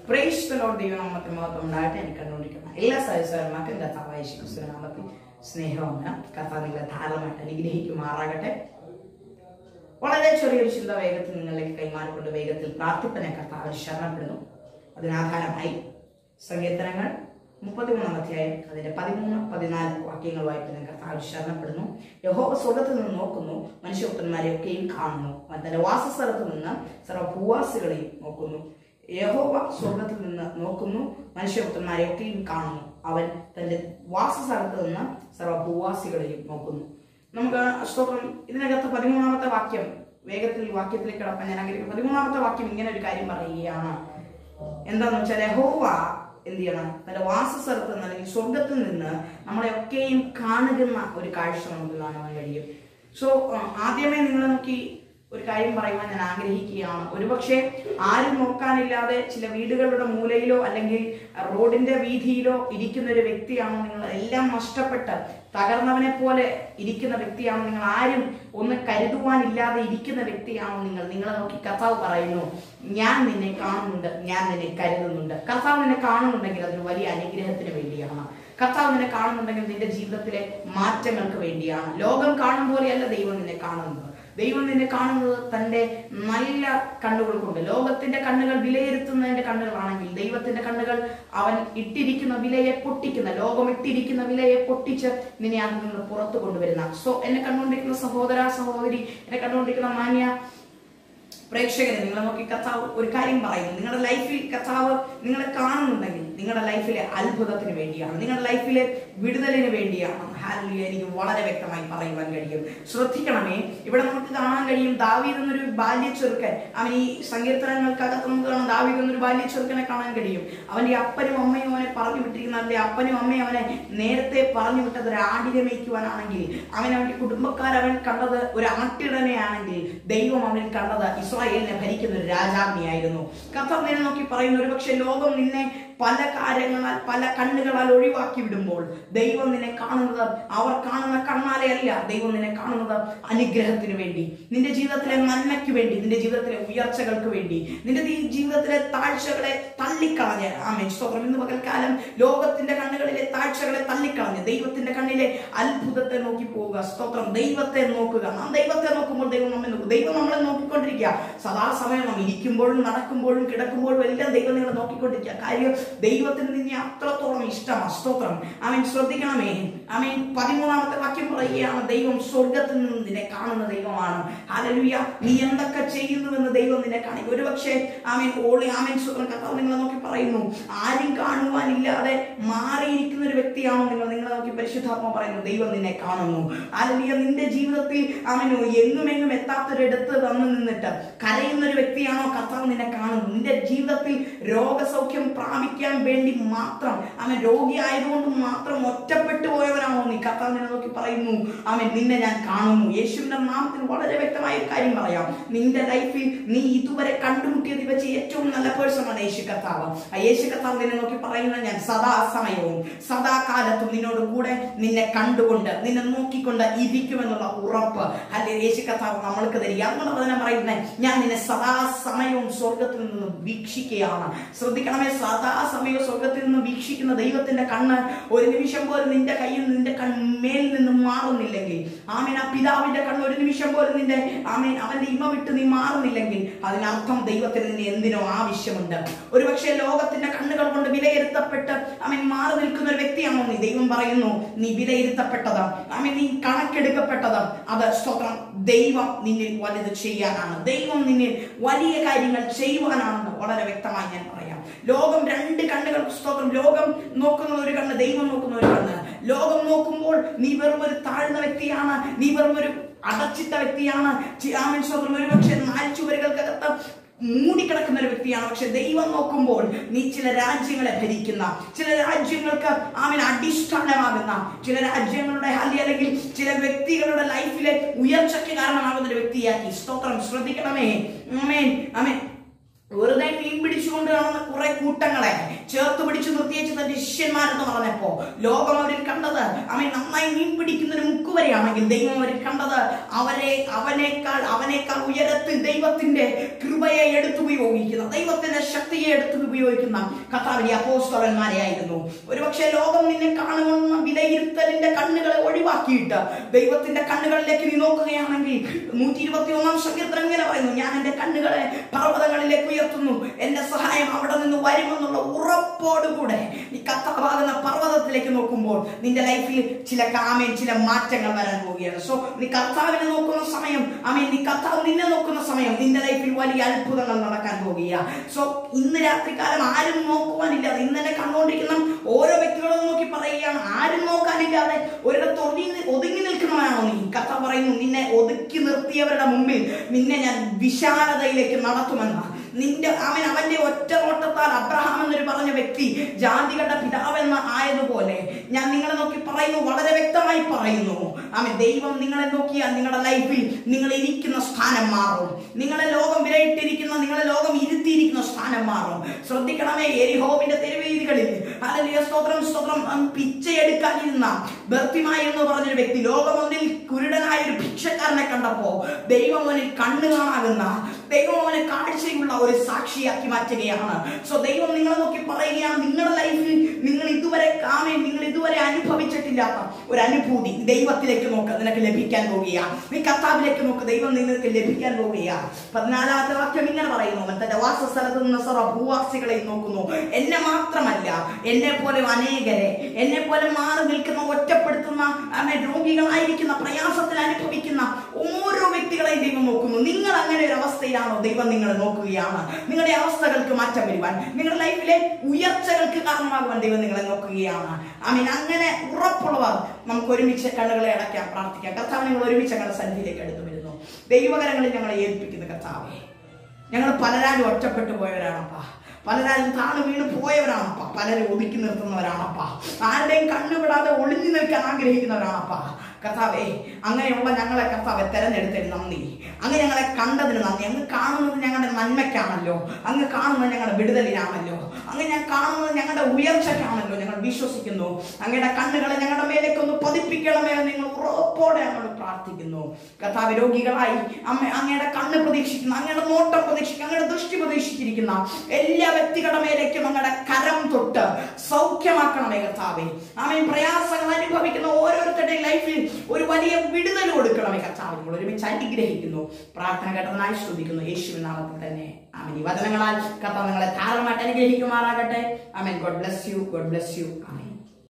പ്രേക്ഷിതലോട് ദൈവനാമത്തിൽ മഹത്വം ഉണ്ടാകട്ടെ എനിക്ക് കണ്ടുകൊണ്ടിരിക്കുന്ന എല്ലാ സഹോദരന്മാർക്കും കഥാവായ ശിവസുനാമത്തിൽ സ്നേഹമാണ് കഥ നിങ്ങളെ ധാരാളമായിട്ട് അനുഗ്രഹിക്കുമാറാകട്ടെ വളരെ ചെറിയൊരു ചിന്ത വേഗത്തിൽ നിങ്ങളിലേക്ക് കൈമാറിക്കൊണ്ട് വേഗത്തിൽ പ്രാർത്ഥിപ്പനെ കർത്താവ് ശരണപ്പെടുന്നു അതിനാധാരമായി സങ്കീർത്തനങ്ങൾ മുപ്പത്തിമൂന്നാം അധ്യായം അതിന്റെ പതിമൂന്ന് പതിനാല് വാക്യങ്ങൾ വായിക്കുന്ന കർത്താവ് ശരണപ്പെടുന്നു യഹോവ സ്വർഗത്തിൽ നിന്ന് നോക്കുന്നു മനുഷ്യപുത്രന്മാരെയൊക്കെയും കാണുന്നു അവൻ തന്റെ വാസസ്ഥലത്ത് നിന്ന് സർവഭൂവാസികളെയും നോക്കുന്നു യഹോവ സ്വർഗത്തിൽ നിന്ന് നോക്കുന്നു മനുഷ്യപുത്രന്മാരെയൊക്കെയും കാണുന്നു അവൻ തന്റെ വാസസ്ഥലത്ത് നിന്ന് സർവഭൂവാസികളെയും നോക്കുന്നു നമുക്ക് സ്തോത്രം ഇതിനകത്ത് പതിമൂന്നാമത്തെ വാക്യം വേഗത്തിൽ വാക്യത്തിലേക്ക് കിടക്കാൻ ഞാൻ ആഗ്രഹിക്കുന്നു പതിമൂന്നാമത്തെ വാക്യം ഇങ്ങനെ ഒരു കാര്യം പറയുകയാണ് എന്താന്ന് വെച്ചാൽ യഹോവ എന്ത് ചെയ്യണം തന്റെ വാസസ്ഥലത്ത് നിന്ന് അല്ലെങ്കിൽ സ്വർഗത്തിൽ നിന്ന് നമ്മളെ ഒക്കെയും കാണുന്ന ഒരു കാഴ്ച നമുക്ക് കാണാൻ കഴിയും സോ ആദ്യമേ നിങ്ങൾ നോക്കി ഒരു കാര്യം പറയുവാൻ ഞാൻ ആഗ്രഹിക്കുകയാണ് ഒരുപക്ഷെ ആരും നോക്കാനില്ലാതെ ചില വീടുകളുടെ മൂലയിലോ അല്ലെങ്കിൽ റോഡിന്റെ വീതിയിലോ ഇരിക്കുന്ന ഒരു വ്യക്തിയാണോ നിങ്ങൾ എല്ലാം നഷ്ടപ്പെട്ട് തകർന്നവനെ പോലെ ഇരിക്കുന്ന വ്യക്തിയാണോ നിങ്ങൾ ആരും ഒന്ന് കരുതുവാനില്ലാതെ ഇരിക്കുന്ന വ്യക്തിയാണോ നിങ്ങൾ നിങ്ങളെ നോക്കി കർത്താവ് പറയുന്നു ഞാൻ നിന്നെ കാണുന്നുണ്ട് ഞാൻ നിന്നെ കരുതുന്നുണ്ട് കർത്താവ് നിന്നെ കാണുന്നുണ്ടെങ്കിൽ അതൊരു വലിയ അനുഗ്രഹത്തിന് വേണ്ടിയാണ് കർത്താവ് നിന്നെ കാണുന്നുണ്ടെങ്കിൽ നിന്റെ ജീവിതത്തിലെ മാറ്റങ്ങൾക്ക് വേണ്ടിയാണ് ലോകം കാണും പോലെയല്ല ദൈവം നിന്നെ കാണുന്നത് ദൈവം നിന്നെ കാണുന്നത് തന്റെ നല്ല കണ്ണുകൾ കൊണ്ട് ലോകത്തിന്റെ കണ്ണുകൾ വിലയിരുത്തുന്നതിന്റെ കണ്ണുകളാണെങ്കിൽ ദൈവത്തിന്റെ കണ്ണുകൾ അവൻ ഇട്ടിരിക്കുന്ന വിലയെ പൊട്ടിക്കുന്ന ലോകം ഇട്ടിരിക്കുന്ന വിലയെ പൊട്ടിച്ച് നിന്നെ അതിൽ നിന്ന് പുറത്തു കൊണ്ടുവരുന്ന സോ എന്നെ കണ്ടുകൊണ്ടിരിക്കുന്ന സഹോദര സഹോദരി എന്നെ കണ്ടുകൊണ്ടിരിക്കുന്ന മാന്യ പ്രേക്ഷകരെ നിങ്ങളെ നോക്കി കർത്താവ് ഒരു കാര്യം പറയുന്നു നിങ്ങളുടെ ലൈഫിൽ കർത്താവ് നിങ്ങളെ കാണുന്നുണ്ടെങ്കിൽ നിങ്ങളുടെ ലൈഫിലെ അത്ഭുതത്തിന് വേണ്ടിയാണ് നിങ്ങളുടെ ലൈഫിലെ വിടുതലിന് വേണ്ടിയാണ് ഹാലിയ എനിക്ക് വളരെ വ്യക്തമായി പറയുവാൻ കഴിയും ശ്രദ്ധിക്കണമേ ഇവിടെ നമുക്ക് കാണാൻ കഴിയും ദാവീദ് എന്നൊരു ബാല്യ ചെറുക്കൻ അവൻ ഈ സങ്കീർത്തനങ്ങൾക്കകത്ത് നമുക്ക് കാണാം ദാവീദ് എന്നൊരു ബാല്യ ചെറുക്കനെ കാണാൻ കഴിയും അവന്റെ അപ്പനും അമ്മയും അവനെ പറഞ്ഞു വിട്ടിരിക്കുന്ന അവന്റെ അപ്പനും അമ്മയും അവനെ നേരത്തെ പറഞ്ഞു വിട്ടത് ഒരു ആടിനെ മേയ്ക്കുവാനാണെങ്കിൽ അവൻ അവന്റെ കുടുംബക്കാരവൻ കണ്ടത് ഒരു ആട്ടിടനെയാണെങ്കിൽ ദൈവം അവനിൽ കണ്ടത് ഇസ്രായേലിനെ ഭരിക്കുന്ന ഒരു രാജാവിനെയായിരുന്നു കർത്താവ് നിന്നെ നോക്കി പറയുന്നു ഒരു പക്ഷെ ലോകം നിന്നെ പല കാര്യങ്ങളാൽ പല കണ്ണുകളാൽ ഒഴിവാക്കി വിടുമ്പോൾ ദൈവം നിന്നെ കാണുന്നത് അവർ കാണുന്ന കണ്ണാലെ അല്ല ദൈവം നിന്നെ കാണുന്നത് അനുഗ്രഹത്തിന് വേണ്ടി നിന്റെ ജീവിതത്തിലെ നന്മയ്ക്ക് വേണ്ടി നിന്റെ ജീവിതത്തിലെ ഉയർച്ചകൾക്ക് വേണ്ടി നിന്റെ ഈ ജീവിതത്തിലെ താഴ്ചകളെ തള്ളിക്കളഞ്ഞ് ആമേ സ്തോത്രം ഇന്ന് പകൽക്കാലം ലോകത്തിന്റെ കണ്ണുകളിലെ താഴ്ചകളെ തള്ളിക്കളഞ്ഞ് ദൈവത്തിന്റെ കണ്ണിലെ അത്ഭുതത്തെ നോക്കി പോവുക സ്തോത്രം ദൈവത്തെ നോക്കുക നാം ദൈവത്തെ നോക്കുമ്പോൾ ദൈവം നമ്മെ നോക്കും ദൈവം നമ്മളെ നോക്കിക്കൊണ്ടിരിക്കുക സദാസമയം നാം ഇരിക്കുമ്പോഴും നടക്കുമ്പോഴും കിടക്കുമ്പോഴും എല്ലാം ദൈവം നിങ്ങളെ നോക്കിക്കൊണ്ടിരിക്കുക കാര്യം ദൈവത്തിന് നിന്നെ അത്രത്തോളം ഇഷ്ടമാണ് സ്തോത്രം അവൻ ശ്രദ്ധിക്കണമേ അവൻ പതിമൂന്നാമത്തെ വാക്യം പറയുകയാണ് ദൈവം സ്വർഗത്തിൽ നിന്ന് നിന്നെ കാണുന്ന ദൈവമാണ് ഹാലലുയ നീ എന്തൊക്കെ ചെയ്യുന്നുവെന്ന് ദൈവം നിന്നെ കാണിക്കും ഒരുപക്ഷെ ആമേൻ ഓളി ആമേൻ സ്വന്തം കർത്താവ് നിങ്ങളെ നോക്കി പറയുന്നു ആരും കാണുവാനില്ലാതെ മാറിയിരിക്കുന്ന ഒരു വ്യക്തിയാണോ നിങ്ങൾ നിങ്ങളെ നോക്കി പരിശുദ്ധാത്മ പറയുന്നു ദൈവം നിന്നെ കാണുന്നു ഹാലലുയ നിന്റെ ജീവിതത്തിൽ ആമേനോ എങ്ങും എങ്ങും എത്താത്തൊരിടത്ത് വന്നു നിന്നിട്ട് കരയുന്ന ഒരു വ്യക്തിയാണോ കർത്താവ് നിന്നെ കാണുന്നു നിന്റെ ജീവിതത്തിൽ രോഗസൗഖ്യം പ്രാപിക്കാൻ വേണ്ടി മാത്രം അവൻ രോഗിയായതുകൊണ്ട് മാത്രം ഒറ്റപ്പെട്ടു പോയവനാണോ നീ കർത്താവ് നിന്നെ നോക്കി പറയുന്നു അവൻ നിന്നെ ഞാൻ കാണുന്നു യേശുവിന്റെ നാമത്തിൽ വളരെ വ്യക്തമായ ഒരു കാര്യം പറയാം നിന്റെ ലൈഫിൽ നീ ഇതുവരെ കണ്ടുമുട്ടിയത് വെച്ച് ഏറ്റവും നല്ല പേഴ്സണാണ് യേശു കർത്താവ് ആ യേശു കർത്താവ് നിന്നെ നോക്കി പറയുന്നത് ഞാൻ സദാസമയവും സദാകാലത്തും നിന്നോട് കൂടെ നിന്നെ കണ്ടുകൊണ്ട് നിന്നെ നോക്കിക്കൊണ്ട് ഇരിക്കുമെന്നുള്ള ഉറപ്പ് അല്ലെ യേശു കർത്താവ് നമ്മൾക്ക് തരിക അതുകൊണ്ട് തന്നെ പറയുന്നത് ഞാൻ നിന്നെ സദാസമയവും സ്വർഗത്തിൽ നിന്ന് വീക്ഷിക്കുകയാണ് ശ്രദ്ധിക്കണമേ സദാസമയവും സ്വർഗത്തിൽ നിന്ന് വീക്ഷിക്കുന്ന ദൈവത്തിന്റെ കണ്ണ് ഒരു നിമിഷം പോലും നിന്റെ കയ്യിൽ നിന്റെ കൺമേൽ നിന്ന് മാറുന്നില്ലെങ്കിൽ ആമേൻ ആ പിതാവിന്റെ കണ്ണ് ഒരു നിമിഷം പോലും നിന്റെ ആമേൻ അവന്റെ ഇമ വിട്ട് നീ മാറുന്നില്ലെങ്കിൽ അതിനർത്ഥം ദൈവത്തിന് നിന്നെ എന്തിനോ ആവശ്യമുണ്ട് ഒരുപക്ഷെ ലോകത്തിന്റെ കണ്ണുകൾ കൊണ്ട് വിലയിരുത്തപ്പെട്ട് അവൻ മാറി നിൽക്കുന്ന ഒരു വ്യക്തിയാണോ നീ ദൈവം പറയുന്നു നീ വിലയിരുത്തപ്പെട്ടത് അവൻ നീ കണക്കെടുക്കപ്പെട്ടത് അത് സ്തോത്രം ദൈവം നിന്നിൽ വലുത് ചെയ്യാനാണ് ദൈവം നിന്നിൽ വലിയ കാര്യങ്ങൾ ചെയ്യുവാനാണെന്ന് വളരെ വ്യക്തമായി ഞാൻ പറയാം ലോകം രണ്ട് കണ്ണുകൾ സ്തോത്രം ലോകം നോക്കുന്ന ഒരു കണ്ണ് ദൈവം നോക്കുന്ന ഒരു കണ്ണ് ലോകം നോക്കുമ്പോൾ നീ വെറും ഒരു താഴ്ന്ന വ്യക്തിയാണ് നീ വെറും ഒരു അടച്ചിട്ട വ്യക്തിയാണ് ആമൻ സ്തോത്രം ഒരു പക്ഷേ നാല് ചുവരുകൾക്കകത്ത് മൂടിക്കിടക്കുന്ന ഒരു വ്യക്തിയാണ് പക്ഷെ ദൈവം നോക്കുമ്പോൾ നീ ചില രാജ്യങ്ങളെ ഭരിക്കുന്ന ചില രാജ്യങ്ങൾക്ക് അവൻ അടിസ്ഥാനമാകുന്ന ചില രാജ്യങ്ങളുടെ അല്ലെ അല്ലെങ്കിൽ ചില വ്യക്തികളുടെ ലൈഫിലെ ഉയർച്ചയ്ക്ക് കാരണമാകുന്ന ഒരു വ്യക്തിയാക്കി സ്തോത്രം ശ്രദ്ധിക്കണമേ അമേൻ അമേൻ വെറുതെ മീൻ പിടിച്ചുകൊണ്ട് കാണുന്ന കുറെ കൂട്ടങ്ങളെ ചേർത്ത് പിടിച്ചു നിർത്തിയേച്ച് തന്റെ ശിഷ്യന്മാരെന്ന് പറഞ്ഞപ്പോ ലോകം അവരിൽ കണ്ടത് അവൻ നന്നായി മീൻ പിടിക്കുന്ന ഒരു മുക്കുവരെയാണെങ്കിൽ ദൈവം അവരിൽ കണ്ടത് അവരെ അവനേക്കാൾ അവനേക്കാൾ ഉയരത്തിൽ ദൈവത്തിന്റെ കൃപയെ എടുത്തുപയോഗിക്കുന്ന ദൈവത്തിന്റെ ശക്തിയെ എടുത്തു ഉപയോഗിക്കുന്ന കഥാവിലെ അപ്പോസ്തലന്മാരെ ആയിരുന്നു ഒരുപക്ഷെ ലോകം നിന്നെ കാണുമെന്ന വിലയിരുത്തലിന്റെ കണ്ണുകളെ ഒഴിവാക്കിയിട്ട് ദൈവത്തിന്റെ കണ്ണുകളിലേക്ക് നീ നോക്കുകയാണെങ്കിൽ നൂറ്റി ഇരുപത്തി ഒന്നാം സങ്കീർത്തനം ഇങ്ങനെ പറയുന്നു ഞാൻ എന്റെ കണ്ണുകളെ പർവ്വതങ്ങളിലേക്ക് ഉയർത്തുന്നു എന്റെ സഹായം അവിടെ നിന്ന് വരുമെന്നുള്ള ഉറപ്പോടുകൂടെ നീ കത്താവാകുന്ന പർവ്വതത്തിലേക്ക് നോക്കുമ്പോൾ നിന്റെ ലൈഫിൽ ചില കാമേൻ ചില മാറ്റങ്ങൾ വരാൻ പോവുകയാണ് സോ നീ കർത്താവിനെ നോക്കുന്ന സമയം ആമേൻ നീ കർത്താവ് നിന്നെ നോക്കുന്ന സമയം നിന്റെ ലൈഫിൽ വലിയ അത്ഭുതങ്ങൾ നടക്കാൻ പോകുക സോ ഇന്ന് രാത്രികാലം ആരും നോക്കുവാനില്ലാതെ ഇന്നെ കണ്ടുകൊണ്ടിരിക്കുന്ന ഓരോ വ്യക്തികളും നോക്കി പറയുകയാണ് ആരും നോക്കാനില്ലാതെ ഒരിടത്ത് ഒതുങ്ങി ഒതുങ്ങി നിൽക്കുന്നവനാണോ നീ കഥ പറയുന്നു നിന്നെ ഒതുക്കി നിർത്തിയവരുടെ മുമ്പിൽ നിന്നെ ഞാൻ വിശാലതയിലേക്ക് നടത്തുമെന്ന നിന്റെ അവൻ അവന്റെ ഒറ്റ നോട്ടത്താൽ അബ്രഹാം എന്നൊരു പറഞ്ഞ വ്യക്തി ജാതികളുടെ പിതാവെന്ന ആയതുപോലെ ഞാൻ നിങ്ങളെ നോക്കി പറയുന്നു വളരെ വ്യക്തമായി പറയുന്നു ആമൻ ദൈവം നിങ്ങളെ നോക്കിയാൽ നിങ്ങളുടെ ലൈഫിൽ നിങ്ങൾ ഇരിക്കുന്ന സ്ഥാനം മാറും നിങ്ങളെ ലോകം വിലയിട്ടിരിക്കുന്ന നിങ്ങളെ ലോകം ഇരുത്തിയിരിക്കുന്ന സ്ഥാനം മാറും ശ്രദ്ധിക്കണമേ എരിഹോവിന്റെ തെരുവീതികളിൽ അല്ലെങ്കിൽ സ്തോത്രം സ്തോത്രം ഉം, പിച്ചയെടുക്കാനിരുന്ന ബർത്തിമായി എന്ന് പറഞ്ഞൊരു വ്യക്തി ലോകമൊന്നിൽ കുരുടനായ ഒരു ഭിക്ഷക്കാരനെ കണ്ടപ്പോ ദൈവം അവനിൽ കണ്ണു കാണാകുന്ന ദൈവം അവനെ കാഴ്ചയുള്ള ഒരു സാക്ഷിയാക്കി മാറ്റുകയാണ് സോ ദൈവം നിങ്ങളെ നോക്കി പറയുകയാണ് നിങ്ങളുടെ ലൈഫിൽ നിങ്ങൾ ഇതുവരെ കാണേ നിങ്ങൾ ഇതുവരെ അനുഭവിച്ചിട്ടില്ലാത്ത ഒരു അനുഭൂതി ദൈവത്തിലേക്ക് നോക്ക് നിനക്ക് ലഭിക്കാൻ പോവുകയാണ് നീ കർത്താവിലേക്ക് നോക്ക് ദൈവം നിങ്ങൾക്ക് ലഭിക്കാൻ പോവുകയാണ് പതിനാലാമത്തെ വാക്യം ഇങ്ങനെ പറയുന്നു അവൻ തന്റെ വാസസ്ഥലത്ത് നിന്ന് സർവ്വ ഭൂവാസികളെ നോക്കുന്നു എന്നെ മാത്രമല്ല എന്നെ പോലെ അനേകരെ എന്നെ പോലെ മാറി നിൽക്കുന്ന ഒറ്റപ്പെടുത്തുന്ന ആമേൻ, രോഗികളായിരിക്കുന്ന പ്രയാസത്തിൽ അനുഭവിക്കുന്ന ഓരോ വ്യക്തികളെയും ദൈവം നോക്കുന്നു നിങ്ങൾ അങ്ങനെ ഒരു അവസ്ഥയിലാണോ ദൈവം നിങ്ങളെ നോക്കുകയാണ് നിങ്ങളുടെ അവസ്ഥകൾക്ക് മാറ്റം വരുവാൻ നിങ്ങളുടെ ലൈഫിലെ ഉയർച്ചകൾക്ക് കാരണമാകുവാൻ ദൈവം നിങ്ങളെ നോക്കുകയാണ് ആമീൻ അങ്ങനെ ഉറപ്പുള്ളവർ നമുക്ക് ഒരുമിച്ച് കണ്ണുകളെ അടയ്ക്കാം പ്രാർത്ഥിക്കാം കർത്താവ് നിങ്ങൾ ഒരുമിച്ച് ഞങ്ങളുടെ സന്നിധിയിലേക്ക് എടുത്തു വരുന്നു ദൈവകരങ്ങളിൽ ഞങ്ങളെ ഏൽപ്പിക്കുന്ന കർത്താവേ ഞങ്ങൾ പലരാലും ഒറ്റപ്പെട്ടു പോയവരാണപ്പാ പലരാലും താണു വീണ് പോയവരാണപ്പാ പലരും ഒതുക്കി നിർത്തുന്നവരാണപ്പാ ആരുടെയും കണ്ണുവിടാതെ ഒളിഞ്ഞു നിൽക്കാൻ ആഗ്രഹിക്കുന്നവരാണപ്പാ കർത്താവേ അങ്ങനെയുള്ള ഞങ്ങളെ കർത്താവെ തെരഞ്ഞെടുത്തതിന് നന്ദി അങ്ങ് ഞങ്ങളെ കണ്ടതിന് നന്ദി അങ്ങ് കാണുന്നത് ഞങ്ങളുടെ നന്മയ്ക്കാണല്ലോ അങ്ങ് കാണുന്നത് ഞങ്ങളുടെ വിടുതലിനാണല്ലോ അങ്ങ് ഞാൻ കാണുന്നത് ഞങ്ങളുടെ ഉയർച്ചയ്ക്കാണല്ലോ ഞങ്ങൾ വിശ്വസിക്കുന്നു അങ്ങയുടെ കണ്ണുകളെ ഞങ്ങളുടെ മേലേക്ക് ഒന്ന് പതിപ്പിക്കണമേ എന്ന് നിങ്ങൾ ഉറപ്പോടെ ഞങ്ങളോട് പ്രാർത്ഥിക്കുന്നു കർത്താവ് രോഗികളായി അമ്മ അങ്ങയുടെ കണ്ണ് പ്രതീക്ഷിക്കുന്ന അങ്ങയുടെ നോട്ടം പ്രതീക്ഷിക്കുന്ന അങ്ങയുടെ ദൃഷ്ടി പ്രതീക്ഷിച്ചിരിക്കുന്ന എല്ലാ വ്യക്തികളുടെ മേലേക്കും അങ്ങയുടെ കരം തൊട്ട് സൗഖ്യമാക്കണമേ കർത്താവെ ആമേൻ പ്രയാസങ്ങൾ അനുഭവിക്കുന്ന ഓരോരുത്തരുടെയും ലൈഫിൽ ഒരു വലിയ വിടുതൽ കൊടുക്കണമേ കർത്താവ് നിങ്ങൾ ഒരുമിച്ച് അനുഗ്രഹിക്കുന്നു പ്രാർത്ഥന കേട്ടതിനായി ശ്രദ്ധിക്കുന്നു യേശുവിൻ നാമത്തിൽ തന്നെ ആമേൻ ഈ വചനങ്ങളാൽ കർത്താവ് നിങ്ങളെ ധാരാളമായിട്ട് അനുഗ്രഹിക്കുമാറാകട്ടെ amen God bless you God bless you amen